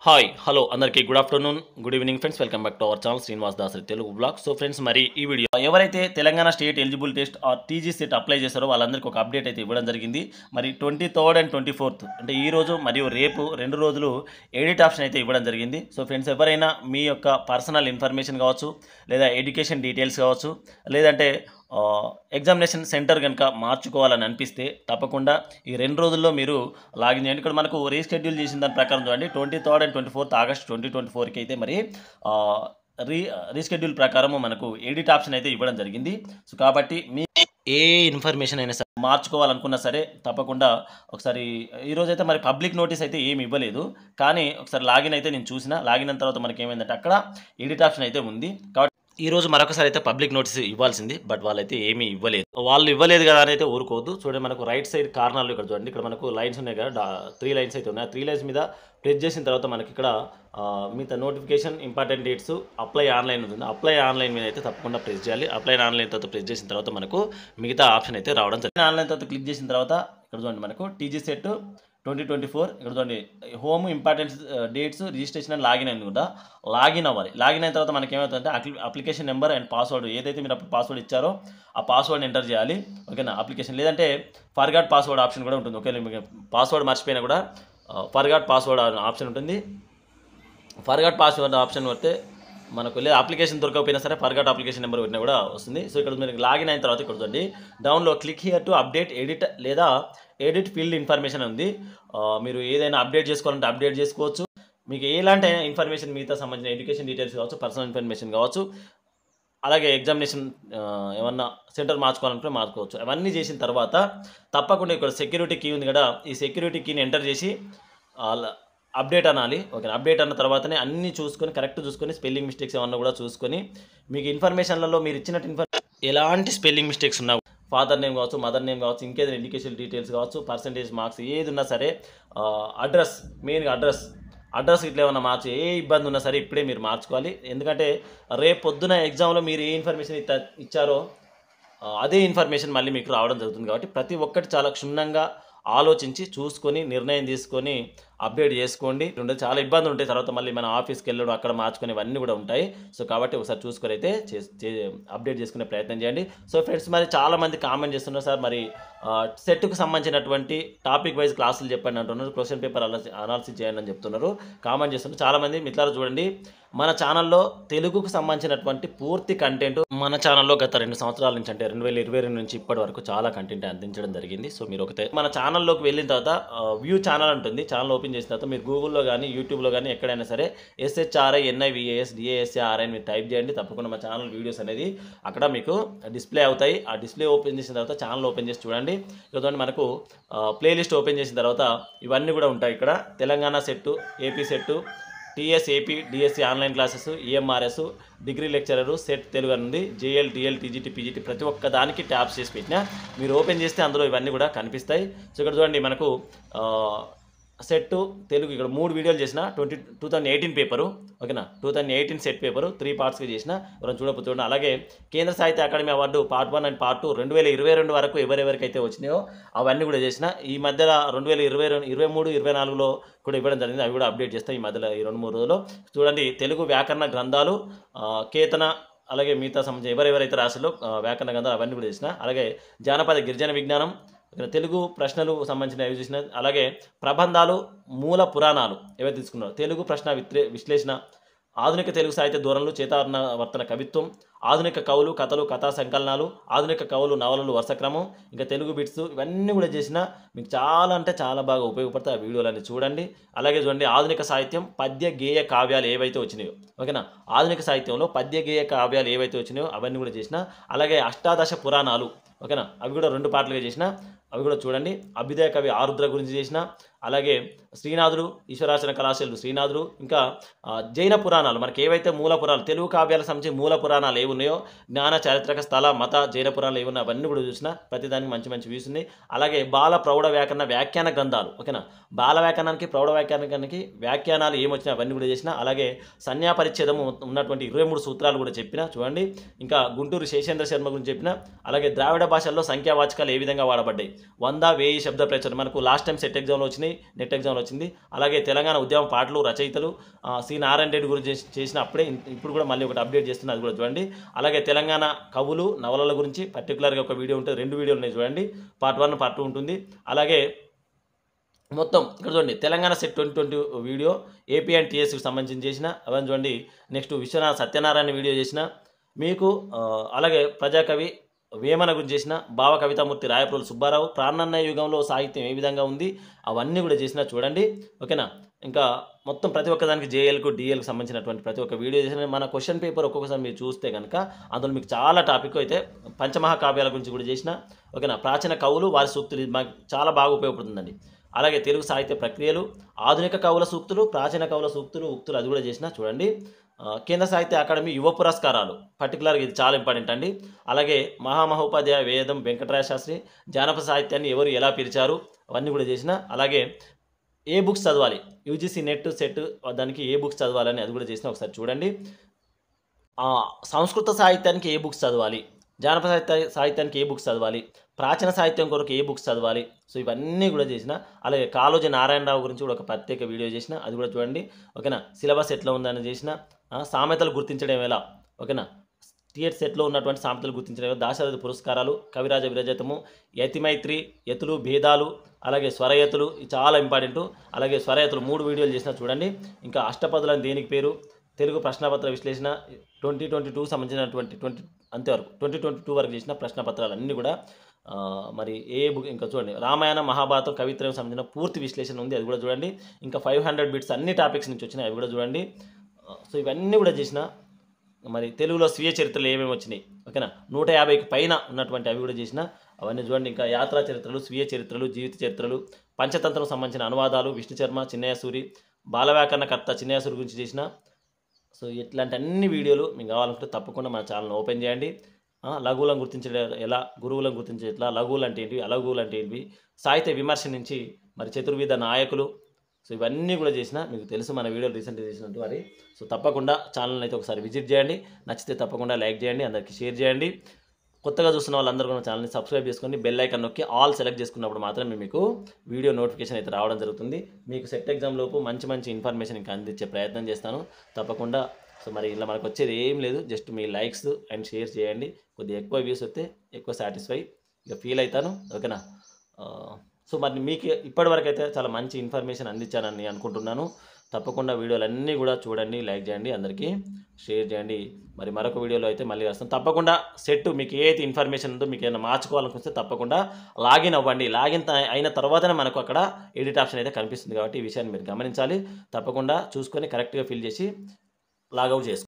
hi hello అందరికీ good afternoon good evening friends welcome back to our channel Srinivas Dasari Telugu blog so friends మరి ఈ video ఎవరైతే Telangana state eligible test or TG SET apply చేశారో వాళ్ళందరికీ ఒక update అయితే ఇవ్వడం జరిగింది మరి twenty third and twenty fourth అంటే ఈ రోజు మరియు రేపు రెండు రోజులు ఎడిట్ ఆప్షన్ అయితే ఇవ్వడం జరిగింది సో ఫ్రెండ్స్ ఎవరైనా మీ యొక్క పర్సనల్ ఇన్ఫర్మేషన్ కావచ్చు లేదా ఎడ్యుకేషన్ డీటెయిల్స్ కావచ్చు లేదంటే ఆ, ఎగ్జామినేషన్ సెంటర్ కనుక మార్చుకోవాలని అనిపిస్తే తప్పకుండా ఈ రెండు రోజుల్లో మీరు లాగిన్ చేయండి ఇక్కడ మనకు రీషెడ్యూల్ చేసిన దాని ప్రకారం చూడండి twenty third and twenty fourth August twenty twenty ఫోర్కి అయితే మరి ఆ, రీ రీషెడ్యూల్ ప్రకారము మనకు ఎడిట్ ఆప్షన్ అయితే ఇవ్వడం జరిగింది సో కాబట్టి మీ ఏ ఇన్ఫర్మేషన్ అయినా సరే మార్చుకోవాలనుకున్నా సరే తప్పకుండా ఒకసారి ఈరోజు అయితే మరి పబ్లిక్ నోటీస్ అయితే ఏమి ఇవ్వలేదు కానీ ఒకసారి లాగిన్ అయితే నేను చూసిన లాగిన్ అయిన తర్వాత మనకి ఏమైందంటే అక్కడ ఎడిట్ ఆప్షన్ అయితే ఉంది కాబట్టి ఈ రోజు మరొకసారి అయితే పబ్లిక్ నోటీస్ ఇవ్వాల్సింది బట్ వాళ్ళైతే ఏమీ ఇవ్వలేదు వాళ్ళు ఇవ్వలేదు కదా అని అయితే ఊరుకోవద్దు చూడండి మనకు రైట్ సైడ్ కార్నర్లో ఇక్కడ చూడండి ఇక్కడ మనకు లైన్స్ ఉన్నాయి కదా త్రీ లైన్స్ అయితే ఉన్నాయి త్రీ లైన్స్ మీద ప్రెస్ చేసిన తర్వాత మనకి ఇక్కడ ఆ, మిగతా notification important dates apply online ఉంటుంది అప్లై ఆన్లైన్ మీద అయితే తప్పకుండా ప్రెస్ చేయాలి అప్లై ఆన్లైన్ తర్వాత ప్రెస్ చేసిన తర్వాత మనకు మిగతా ఆప్షన్ అయితే రావడం జరిగింది ఆన్లైన్ తర్వాత క్లిక్ చేసిన తర్వాత ఇక్కడ చూడండి మనకు TG SET twenty twenty four ఇక్కడ చూడండి home important dates registration and login అయింది కూడా లాగిన్ అవ్వాలి లాగిన్ అయిన తర్వాత మనకి ఏమవుతుందంటే అప్లికేషన్ నెంబర్ అండ్ పాస్వర్డ్ ఏదైతే మీరు అప్పుడు పాస్వర్డ్ ఇచ్చారో ఆ పాస్వర్డ్ ఎంటర్ చేయాలి ఓకేనా అప్లికేషన్ లేదంటే ఫర్గాట్ పాస్వర్డ్ ఆప్షన్ కూడా ఉంటుంది ఓకే మీకు పాస్వర్డ్ మర్చిపోయినా కూడా ఫర్గాట్ పాస్వర్డ్ ఆప్షన్ ఉంటుంది ఫర్గాట్ పాస్వర్డ్ ఆప్షన్ పడితే మనకు లేదా అప్లికేషన్ దొరకకపోయినా సరే ఫర్గాట్ అప్లికేషన్ నెంబర్ పెట్టినా కూడా వస్తుంది సో ఇక్కడ మీరు లాగిన్ అయిన తర్వాత ఇక్కడ చూడండి డౌన్లో click here to update edit లేదా ఎడిట్ ఫీల్డ్ ఇన్ఫర్మేషన్ ఉంది ఆ, మీరు ఏదైనా అప్డేట్ చేసుకోవాలంటే అప్డేట్ చేసుకోవచ్చు మీకు ఎలాంటి ఇన్ఫర్మేషన్ మిగతా సంబంధించిన ఎడ్యుకేషన్ డీటెయిల్స్ కావచ్చు పర్సనల్ ఇన్ఫర్మేషన్ కావచ్చు అలాగే ఎగ్జామినేషన్ ఆ, ఏమన్నా సెంటర్ మార్చుకోవాలనుకుంటే మార్చుకోవచ్చు అవన్నీ చేసిన తర్వాత తప్పకుండా ఇక్కడ సెక్యూరిటీ కీ ఉంది కదా ఈ సెక్యూరిటీ కీని ఎంటర్ చేసి అప్డేట్ అనాలి ఓకే అప్డేట్ అన్న తర్వాతనే అన్ని చూసుకొని కరెక్ట్ చూసుకొని స్పెల్లింగ్ మిస్టేక్స్ ఏమన్నా కూడా చూసుకొని మీకు ఇన్ఫర్మేషన్లలో మీరు ఇచ్చినట్టు ఇన్ఫర్ ఎలాంటి స్పెల్లింగ్ మిస్టేక్స్ ఉన్నా ఫాదర్ నేమ్ కావచ్చు మదర్ నేమ్ కావచ్చు ఇంకేదైనా ఎడ్యుకేషన్ డీటెయిల్స్ కావచ్చు పర్సంటేజ్ మార్క్స్ ఏది ఉన్నా సరే అడ్రస్ మెయిన్గా అడ్రస్ అడ్రస్ ఇట్లా ఏమన్నా మార్చి ఏ ఇబ్బంది ఉన్నా సరే ఇప్పుడే మీరు మార్చుకోవాలి ఎందుకంటే రేపు పొద్దున ఎగ్జామ్లో మీరు ఏ ఇన్ఫర్మేషన్ ఇత్త- ఇచ్చారో ఆ, అదే ఇన్ఫర్మేషన్ మళ్ళీ మీకు రావడం జరుగుతుంది కాబట్టి ప్రతి ఒక్కటి చాలా క్షుణ్ణంగా ఆలోచించి చూసుకొని నిర్ణయం తీసుకొని అప్డేట్ చేసుకోండి ఉండే చాలా ఇబ్బందులు ఉంటాయి తర్వాత మళ్ళీ మన ఆఫీస్కి వెళ్ళడం అక్కడ మార్చుకొని ఇవన్నీ కూడా ఉంటాయి సో కాబట్టి ఒకసారి చూసుకొని అయితే చే- చే- అప్డేట్ చేసుకునే ప్రయత్నం చేయండి సో ఫ్రెండ్స్ మరి చాలా మంది కామెంట్ చేస్తున్నారు సార్ మరి సెట్కు సంబంధించినటువంటి టాపిక్ వైజ్ క్లాసులు చెప్పండి అంటున్నారు క్వశ్చన్ పేపర్ అనాలిసిస్ చేయండి అని చెప్తున్నారు కామెంట్ చేస్తున్నారు చాలా మంది మిత్రులు చూడండి మన ఛానల్లో తెలుగుకు సంబంధించినటువంటి పూర్తి కంటెంట్ మన ఛానల్లో గత రెండు సంవత్సరాల నుంచి అంటే రెండు వేల ఇరవై రెండు నుంచి ఇప్పటి వరకు చాలా కంటెంట్ అందించడం జరిగింది సో మీరు ఒకతే మన ఛానల్లోకి వెళ్ళిన తర్వాత వ్యూ ఛానల్ ఉంటుంది ఛానల్ ఓపెన్ చేసిన తర్వాత మీరు గూగుల్లో కానీ యూట్యూబ్లో కానీ ఎక్కడైనా సరే ఎస్హెచ్ఆర్ఐ ఎన్ఐవిఏఎస్ డిఏఎస్ఆర్ఐ మీరు టైప్ చేయండి తప్పకుండా మా ఛానల్ వీడియోస్ అనేది అక్కడ మీకు డిస్ప్లే అవుతాయి ఆ డిస్ప్లే ఓపెన్ చేసిన తర్వాత ఛానల్ ఓపెన్ చేసి చూడండి చూడండి మనకు ప్లేలిస్ట్ ఓపెన్ చేసిన తర్వాత ఇవన్నీ కూడా ఉంటాయి ఇక్కడ Telangana SET AP SET TS AP DSC online classes EMRS degree lecturer SET Telugu అని ఉంది జేఎల్ డిఎల్ టీజీటీ పీజీటీ ప్రతి ఒక్క దానికి ట్యాప్స్ చేసి పెట్టినా మీరు ఓపెన్ చేస్తే అందులో ఇవన్నీ కూడా కనిపిస్తాయి సో ఇక్కడ చూడండి మనకు ఆ, సెట్ తెలుగు ఇక్కడ మూడు వీడియోలు చేసిన twenty two thousand eighteen paper ఓకేనా two thousand eighteen SET paper three పార్ట్స్కి చేసిన ఎవరైనా చూడకపోతే చూడండి అలాగే Kendra Sahitya Akademi award part one and part two రెండు వేల ఇరవై రెండు వరకు ఎవరెవరికైతే వచ్చినాయో అవన్నీ కూడా చేసిన ఈ మధ్యలో రెండు వేల ఇరవై రెండు ఇరవై మూడు ఇరవై నాలుగులో కూడా ఇవ్వడం జరిగింది అవి కూడా అప్డేట్ చేస్తాం ఈ మధ్యలో ఈ రెండు మూడు రోజుల్లో చూడండి తెలుగు వ్యాకరణ గ్రంథాలు ఆ, కేతన అలాగే మిగతా సంబంధించి ఎవరెవరైతే రాశారో ఆ, వ్యాకరణ గ్రంథాలు అవన్నీ కూడా చేసిన అలాగే జానపద గిరిజన విజ్ఞానం ఇక్కడ తెలుగు ప్రశ్నలు సంబంధించిన ఏవి చూసిన అలాగే ప్రబంధాలు మూల పురాణాలు ఏవైతే తీసుకున్నారో తెలుగు ప్రశ్న విత్రే విశ్లేషణ ఆధునిక తెలుగు సాహిత్య ధోరణులు చేతావర్ణ వర్తన కవిత్వం ఆధునిక కవులు కథలు కథా సంకలనాలు ఆధునిక కవులు నవలలు వరుసక్రమం ఇంకా తెలుగు బిట్స్ ఇవన్నీ కూడా చేసిన మీకు చాలా అంటే చాలా బాగా ఉపయోగపడతాయి ఆ వీడియోలన్నీ చూడండి అలాగే చూడండి ఆధునిక సాహిత్యం పద్య గేయ కావ్యాలు ఏవైతే వచ్చినాయో ఓకేనా ఆధునిక సాహిత్యంలో పద్య గేయ కావ్యాలు ఏవైతే వచ్చినాయో అవన్నీ కూడా చేసిన అలాగే అష్టాదశ పురాణాలు ఓకేనా అవి కూడా రెండు పాటలుగా చేసిన అవి కూడా చూడండి అభ్యుదయ కవి ఆరుద్ర గురించి చేసిన అలాగే శ్రీనాథుడు ఈశ్వరాచరణ కళాశాలలు శ్రీనాథుడు ఇంకా ఆ, జైన పురాణాలు మనకి ఏవైతే మూల పురాణాలు తెలుగు కావ్యాలకు సంబంధించి మూల పురాణాలు ఏవి ఉన్నాయో జ్ఞాన చారిత్రక స్థల మత జైన పురాణాలు ఏమి ఉన్నాయో అవన్నీ కూడా చూసిన ప్రతిదానికి మంచి మంచి వ్యూస్ ఉన్నాయి అలాగే బాల ప్రౌఢ వ్యాకరణ వ్యాఖ్యాన గ్రంథాలు ఓకేనా బాల వ్యాకరణానికి ప్రౌఢ వ్యాకరణానికి వ్యాఖ్యానాలు ఏమొచ్చినా అవన్నీ కూడా చేసిన అలాగే సంజ్ఞా పరిచ్ఛేదము ఉన్నటువంటి ఇరవై మూడు సూత్రాలు కూడా చెప్పిన చూడండి ఇంకా గుంటూరు శేషేంద్ర శర్మ గురించి చెప్పిన అలాగే ద్రావిడ భాషల్లో సంఖ్యావాచకాలు ఏ విధంగా వాడబడ్డాయి వంద వెయ్యి శబ్ద ప్రచురణ మనకు లాస్ట్ టైం సెట్ ఎగ్జామ్లో వచ్చినాయి నెట్ ఎగ్జామ్లో వచ్చింది అలాగే తెలంగాణ ఉద్యమ పాటలు రచయితలు ఆ, సి నారాయణ రెడ్డి గురించి చేసి- చేసిన అప్పుడే ఇన్- ఇప్పుడు కూడా మళ్ళీ ఒకటి అప్డేట్ చేస్తున్నా అది కూడా చూడండి అలాగే తెలంగాణ కవులు నవలల గురించి పర్టికులర్గా ఒక వీడియో ఉంటుంది రెండు వీడియోలు ఉన్నాయి చూడండి పార్ట్ వన్ పార్ట్ టూ ఉంటుంది అలాగే మొత్తం ఇక్కడ చూడండి Telangana SET twenty twenty video AP and టీఎస్కి సంబంధించి చేసిన అవన్నీ చూడండి నెక్స్ట్ విశ్వనాథ సత్యనారాయణ వీడియో చేసిన మీకు ఆ, అలాగే ప్రజాకవి వేమన గురించి చేసిన భావ కవితామూర్తి రాయప్రోలు సుబ్బారావు ప్రాణన్న యుగంలో సాహిత్యం ఏ విధంగా ఉంది అవన్నీ కూడా చేసిన చూడండి ఓకేనా ఇంకా మొత్తం ప్రతి ఒక్క దానికి జేఎల్కు డిఎల్కి సంబంధించినటువంటి ప్రతి ఒక్క వీడియో చేసిన మన క్వశ్చన్ పేపర్ ఒక్కొక్కసారి మీరు చూస్తే కనుక అందులో మీకు చాలా టాపిక్ అయితే పంచమహాకావ్యాల గురించి కూడా చేసిన ఓకేనా ప్రాచీన కవులు వారి సూక్తులు ఇది మాకు చాలా బాగా ఉపయోగపడుతుందండి అలాగే తెలుగు సాహిత్య ప్రక్రియలు ఆధునిక కవుల సూక్తులు ప్రాచీన కవుల సూక్తులు ఉక్తులు అది కూడా చేసిన చూడండి ఆ, కేంద్ర సాహిత్య అకాడమీ యువ పురస్కారాలు పర్టికులర్గా ఇది చాలా ఇంపార్టెంట్ అండి అలాగే మహామహోపాధ్యాయ వేదం వెంకటరాయ శాస్త్రి జానపద సాహిత్యాన్ని ఎవరు ఎలా పిలిచారు అవన్నీ కూడా చేసిన అలాగే ఏ బుక్స్ చదవాలి యూజీసీ నెట్ సెట్ దానికి ఏ బుక్స్ చదవాలని అది కూడా చేసిన ఒకసారి చూడండి ఆ, సంస్కృత సాహిత్యానికి ఏ బుక్స్ చదవాలి జానపద సాహిత్య సాహిత్యానికి ఏ బుక్స్ చదవాలి ప్రాచీన సాహిత్యం కొరకు ఏ బుక్స్ చదవాలి సో ఇవన్నీ కూడా చేసిన అలాగే కాళోజీ నారాయణరావు గురించి కూడా ఒక ప్రత్యేక వీడియో చేసిన అది కూడా చూడండి ఓకేనా సిలబస్ ఎట్లా ఉందని చేసిన ఆ, సామెతలు గుర్తించడం ఎలా ఓకేనా టిఎట్ సెట్లో ఉన్నటువంటి సామెతలు గుర్తించడం ఎలా దాశరథి పురస్కారాలు కవిరాజ విరజతము యతిమైత్రి యతులు భేదాలు అలాగే స్వరయతులు ఇది చాలా ఇంపార్టెంట్ అలాగే స్వరయతులు మూడు వీడియోలు చేసిన చూడండి ఇంకా అష్టపదులని దేనికి పేరు తెలుగు ప్రశ్నపత్ర విశ్లేషణ ట్వంటీ ట్వంటీ టూ సంబంధించినటువంటి ట్వంటీ అంతేవరకు ట్వంటీ ట్వంటీ టూ వరకు చేసిన ప్రశ్నపత్రాలు అన్నీ కూడా ఆ, మరి ఏ బుక్ ఇంకా చూడండి రామాయణ మహాభారతం కవిత్రం సంబంధించిన పూర్తి విశ్లేషణ ఉంది అది కూడా చూడండి ఇంకా ఫైవ్ హండ్రెడ్ బిట్స్ అన్ని టాపిక్స్ నుంచి వచ్చినాయి అవి కూడా చూడండి ఆ, సో ఇవన్నీ కూడా చేసిన మరి తెలుగులో స్వీయ చరిత్రలు ఏమేమి వచ్చినాయి ఓకేనా నూట యాభైకి పైన ఉన్నటువంటి అవి కూడా చేసిన అవన్నీ చూడండి ఇంకా యాత్రా చరిత్రలు స్వీయ చరిత్రలు జీవిత చరిత్రలు పంచతంత్రం సంబంధించిన అనువాదాలు విష్ణు శర్మ చిన్నయ్య సూరి బాలవ్యాకరణకర్త చిన్నయ్య సూరి గురించి చేసిన సో ఇట్లాంటి అన్ని వీడియోలు మీకు కావాలనుకుంటే తప్పకుండా మన ఛానల్ ఓపెన్ చేయండి ఆ, లఘువులను గుర్తించడం ఎలా గురువులను గుర్తించే ఎట్లా లఘువులు అంటే ఏంటివి అలఘువులు అంటే ఏంటివి సాహిత్య విమర్శ నుంచి మరి చతుర్విధ నాయకులు సో ఇవన్నీ కూడా చేసిన మీకు తెలుసు మన వీడియోలు రీసెంట్గా చేసినట్టు మరి సో తప్పకుండా ఛానల్ని అయితే ఒకసారి విజిట్ చేయండి నచ్చితే తప్పకుండా లైక్ చేయండి అందరికీ షేర్ చేయండి కొత్తగా చూస్తున్న వాళ్ళందరూ కూడా ఛానల్ని సబ్స్క్రైబ్ చేసుకొని బెల్ ఐకాన్ నొక్కి ఆల్ సెలెక్ట్ చేసుకున్నప్పుడు మాత్రమే మీకు వీడియో నోటిఫికేషన్ అయితే రావడం జరుగుతుంది మీకు సెట్ ఎగ్జామ్ లోపు మంచి మంచి ఇన్ఫర్మేషన్ ఇంకా అందించే ప్రయత్నం చేస్తాను తప్పకుండా సో మరి ఇలా మనకు వచ్చేది ఏం లేదు జస్ట్ మీ లైక్స్ అండ్ షేర్ చేయండి కొద్దిగా ఎక్కువ వ్యూస్ వస్తే ఎక్కువ సాటిస్ఫై ఇక ఫీల్ అవుతాను ఓకేనా ఆ, సో మరి మీకు ఇప్పటివరకు అయితే చాలా మంచి ఇన్ఫర్మేషన్ అందించానని అనుకుంటున్నాను తప్పకుండా వీడియోలు అన్నీ కూడా చూడండి లైక్ చేయండి అందరికీ షేర్ చేయండి మరి మరొక వీడియోలో అయితే మళ్ళీ వస్తాం తప్పకుండా సెట్ మీకు ఏదైతే ఇన్ఫర్మేషన్ ఉందో మీకు ఏమైనా మార్చుకోవాలనుకుంటే తప్పకుండా లాగిన్ అవ్వండి లాగిన్ త- అయిన తర్వాతనే మనకు అక్కడ ఎడిట్ ఆప్షన్ అయితే కనిపిస్తుంది కాబట్టి ఈ విషయాన్ని మీరు గమనించాలి తప్పకుండా చూసుకొని కరెక్ట్గా ఫిల్ చేసి లాగౌట్ చేసుకోండి